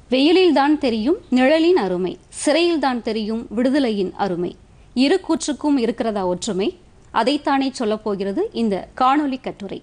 வெயிலில்தான் தெரியும் நிழலின் அருமை சிறையில்தான் தெரியும் விடுதலையின் அருமை இரு கூற்றுக்கும் இருக்கிறதா ஒற்றுமை அதைத்தானே சொல்லப் போகிறது இந்த காணொளி கட்டுரை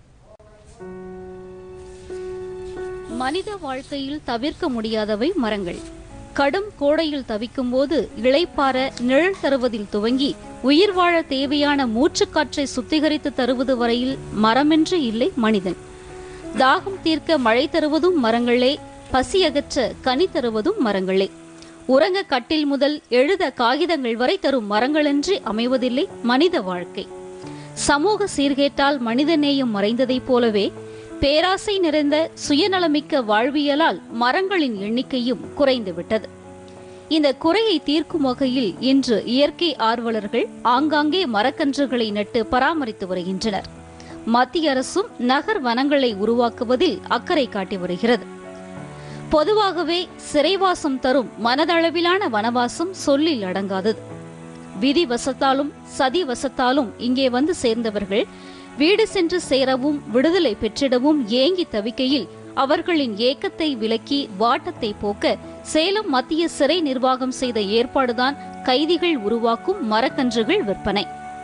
மனித வாழ்க்கையில் தவிர்க்க முடியாதவை மரங்கள் கடும் கோடையில் தவிக்கும் போது இளைப்பாற நிழல் தருவதில் துவங்கி உயிர் வாழ தேவையான மூச்சுக்காற்றை சுத்திகரித்து தருவது வரையில் மரமின்றி இல்லை மனிதன் தாகம் தீர்க்க மழை தருவதும் மரங்களே பசியகற்ற கனி தருவதும் மரங்களே உறங்க கட்டில் முதல் எழுத காகிதங்கள் வரை தரும் மரங்களின்றி அமைவதில்லை மனித வாழ்க்கை சமூக சீர்கேட்டால் மனிதநேயம் மறைந்ததைப் போலவே பேராசை நிறைந்த சுயநலமிக்க வாழ்வியலால் மரங்களின் எண்ணிக்கையும் குறைந்துவிட்டது இந்த குறையை தீர்க்கும் வகையில் இன்று இயற்கை ஆர்வலர்கள் ஆங்காங்கே மரக்கன்றுகளை நட்டு பராமரித்து வருகின்றனர் மத்திய அரசும் நகர் வனங்களை உருவாக்குவதில் அக்கறை காட்டி வருகிறது பொதுவாகவே சிறைவாசம் தரும் மனதளவிலான வனவாசம் சொல்லில் அடங்காதது விதி வசத்தாலும் சதி வசத்தாலும் இங்கே வந்து சேர்ந்தவர்கள் வீடு சென்று சேரவும் விடுதலை பெற்றிடவும் ஏங்கி தவிக்கையில் அவர்களின் ஏக்கத்தை விலக்கி வாட்டத்தை போக்க சேலம் மத்திய சிறை நிர்வாகம் செய்த ஏற்பாடுதான் கைதிகள் உருவாக்கும் மரக்கன்றுகள் விற்பனை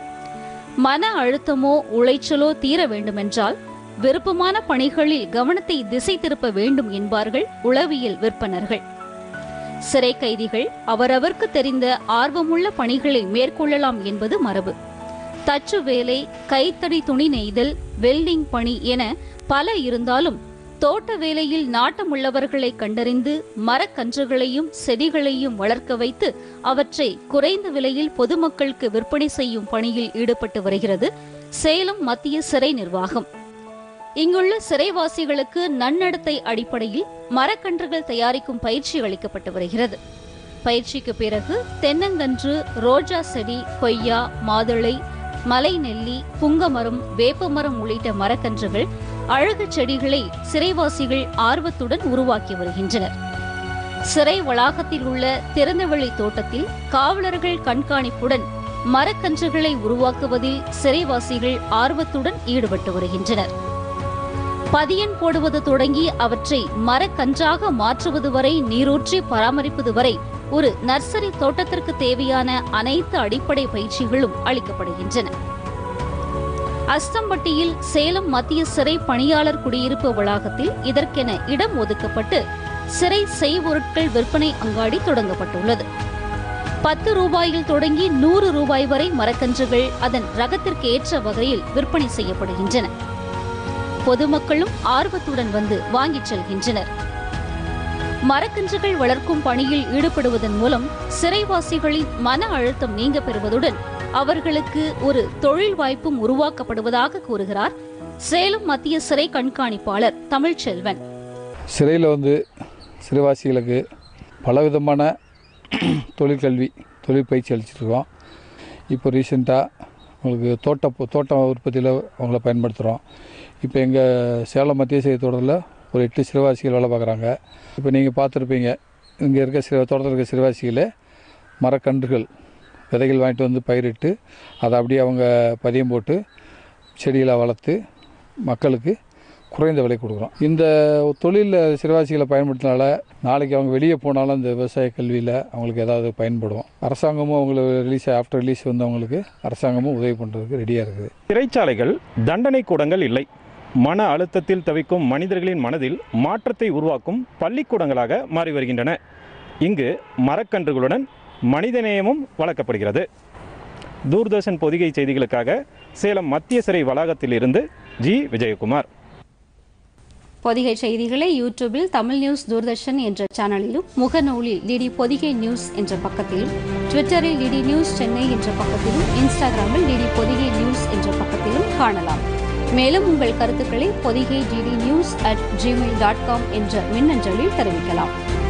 மன அழுத்தமோ உளைச்சலோ தீர வேண்டுமென்றால் விருப்பமான பணிகளில் கவனத்தை திசை திருப்ப வேண்டும் என்பார்கள் உளவியல் விற்பனர்கள் சிறை கைதிகள் அவரவர்க்கு தெரிந்த ஆர்வமுள்ள பணிகளை மேற்கொள்ளலாம் என்பது மரபு தச்சு வேலை கைத்தடி துணி நெய்தல் வெல்டிங் பணி என பல இருந்தாலும் தோட்ட வேலையில் நாட்டமுள்ளவர்களை கண்டறிந்து மரக்கன்றுகளையும் செடிகளையும் வளர்க்க வைத்து அவற்றை குறைந்த விலையில் பொதுமக்களுக்கு விற்பனை செய்யும் பணியில் ஈடுபட்டு வருகிறது சேலம் மத்திய சிறை நிர்வாகம் இங்குள்ள சிறைவாசிகளுக்கு நன்னடத்தை அடிப்படையில் மரக்கன்றுகள் தயாரிக்கும் பயிற்சி அளிக்கப்பட்டு வருகிறது பயிற்சிக்கு பிறகு தென்னங்கன்று ரோஜா செடி கொய்யா மாதுளை மலை நெல்லி புங்கமரம் வேப்பமரம் உள்ளிட்ட மரக்கன்றுகள் அழகு செடிகளை சிறைவாசிகள் ஆர்வத்துடன் உருவாக்கி வருகின்றனர் சிறை வளாகத்தில் உள்ள திறந்தவெளி தோட்டத்தில் காவலர்கள் கண்காணிப்புடன் மரக்கன்றுகளை உருவாக்குவதில் சிறைவாசிகள் ஆர்வத்துடன் ஈடுபட்டு வருகின்றனர் பதியன் போடுவது தொடங்கி அவற்றை மரக்கன்றாக மாற்றுவது வரை நீரூற்றி பராமரிப்பது வரை ஒரு நர்சரி தோட்டத்திற்கு தேவையான அனைத்து அடிப்படை பயிற்சிகளும் அளிக்கப்படுகின்றன அஸ்தம்பட்டியில் சேலம் மத்திய சிறை பணியாளர் குடியிருப்பு வளாகத்தில் இதற்கென இடம் ஒதுக்கப்பட்டு சிறை செய்பொருட்கள் விற்பனை அங்காடி தொடங்கப்பட்டுள்ளது பத்து ரூபாயில் தொடங்கி நூறு ரூபாய் வரை மரக்கன்றுகள் அதன் ரகத்திற்கு ஏற்ற வகையில் விற்பனை செய்யப்படுகின்றன பொதுமக்களும் ஆர்வத்துடன் வந்து வாங்கிச் செல்கின்றனர் மரக்கன்றுகள் வளர்க்கும் பணியில் ஈடுபடுவதன் மூலம் சிறைவாசிகளின் மன அழுத்தம் நீங்க பெறுவதுடன் அவர்களுக்கு ஒரு தொழில் வாய்ப்பும் உருவாக்கப்படுவதாக கூறுகிறார் சேலம் மத்திய சிறை கண்காணிப்பாளர் தமிழ்ச்செல்வன் சிறையில் வந்து சிறைவாசிகளுக்கு பலவிதமான தொழிற்கல்வி தொழில் பயிற்சி அளிச்சிட்ருக்கோம் இப்போ ரீசெண்டாக உங்களுக்கு தோட்ட தோட்ட உற்பத்தியில் அவங்கள பயன்படுத்துகிறோம் இப்போ எங்கள் சேலம் மத்திய சிறை தோட்டத்தில் ஒரு எட்டு சிறைவாசிகள் வேலை பார்க்குறாங்க இப்போ நீங்கள் பார்த்துருப்பீங்க இங்கே இருக்க சிறை தோட்டத்தில் இருக்க சிறைவாசிகளே மரக்கன்றுகள் விதைகள் வாங்கிட்டு வந்து பயிரிட்டு அதை அப்படியே அவங்க பதியம் போட்டு செடிகளை வளர்த்து மக்களுக்கு குறைந்த விலை கொடுக்குறோம் இந்த தொழிலில் சிறைவாசிகளை பயன்படுத்தினால நாளைக்கு அவங்க வெளியே போனாலும் இந்த விவசாய கல்வியில் அவங்களுக்கு ஏதாவது பயன்படும் அரசாங்கமும் அவங்களுக்கு ரிலீஸ் ஆஃப்டர் ரிலீஸ் வந்து அவங்களுக்கு அரசாங்கமும் உதவி பண்ணுறதுக்கு ரெடியாக இருக்குது சிறைச்சாலைகள் தண்டனை கூடங்கள் இல்லை மன அழுத்தத்தில் தவிக்கும் மனிதர்களின் மனதில் மாற்றத்தை உருவாக்கும் பள்ளிக்கூடங்களாக மாறி வருகின்றன இங்கு மரக்கன்றுகளுடன் மனிதநேயமும் வளர்க்கப்படுகிறது தூர்தர்ஷன் பொதிகை செய்திகளுக்காக சேலம் மத்திய சிறை வளாகத்தில் இருந்து ஜி விஜயகுமார் பொதிகை செய்திகளை யூடியூபில் தமிழ் நியூஸ் தூர்தர்ஷன் என்ற சேனலிலும் முகநூலில் டிடி பொதிகை நியூஸ் என்ற பக்கத்திலும் ட்விட்டரில் டிடி நியூஸ் சென்னை என்ற பக்கத்திலும் இன்ஸ்டாகிராமில் டிடி பொதிகை நியூஸ் என்ற பக்கத்திலும் காணலாம் மேலும் உங்கள் கருத்துக்களை Podhigai DD news at Gmail dot com என்ற மின்னஞ்சலில் தெரிவிக்கலாம்